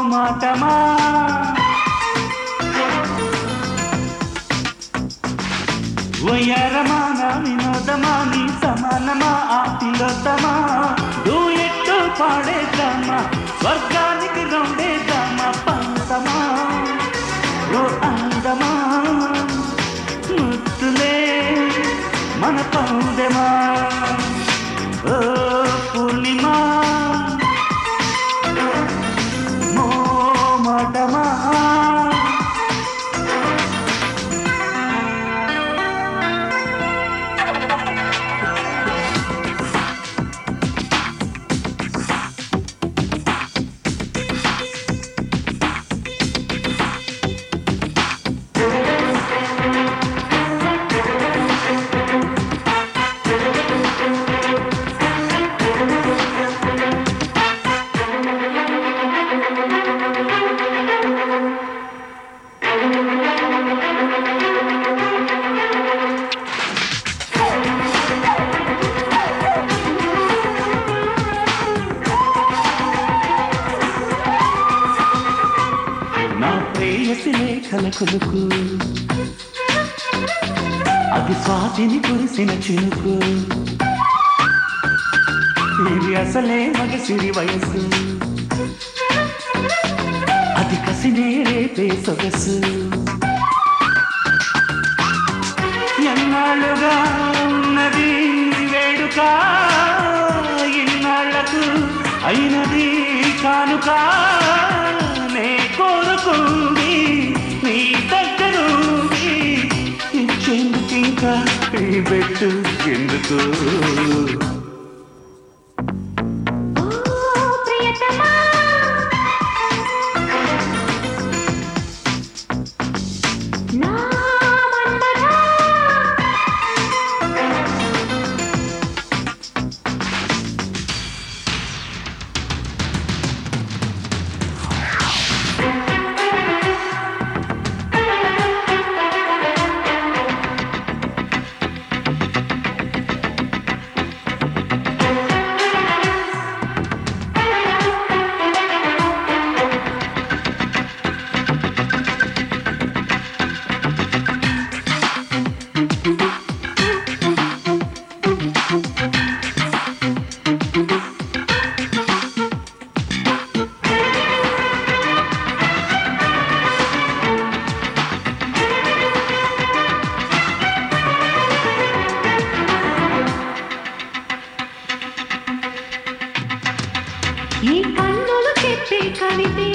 మాటమా వయ్యారమా నా వినోదమా నీ సమానమా ఆ తిలోతమా డూయెట్టు పాడేద్దామా స్వర్గానికి రౌండేద్దామా పంతమా ఓ అందమా ముద్దులే మన పౌదమా ఓ పూర్ణిమా మో మాటమా నా ప్రేయసి లేఖల కొలుకు అది స్వాతిని కురిసిన చినుకు ఇది అసలే మగసిరి వయసు అది కసినే రేపే సొగసు ఎన్నాళ్ళుగా ఉన్నది వేడుక ఇన్నాళ్లకు అయినది కానుక నే కోరుకుంది నీ దగ్గరుంది ఇచ్చేందుకు ఇంకా ఈ పెట్టు ఎందుకు ఓ ప్రియతమా నా మన్మథా ఈ కన్నులు చెప్పే కవితే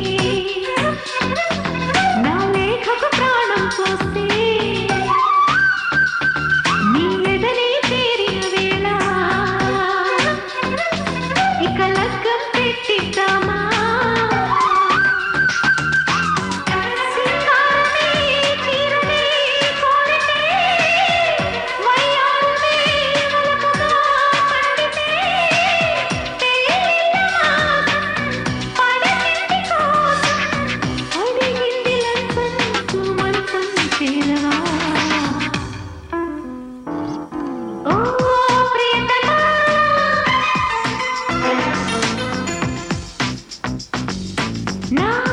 నా లేఖకు ప్రాణం పోస్తే నీ ఎదనే చేరిన వేళ ఇక లగ్గం పెట్టిద్దామా సింగారమే చీరనే కోరితే వయ్యారమే వలపుగా పండితే నా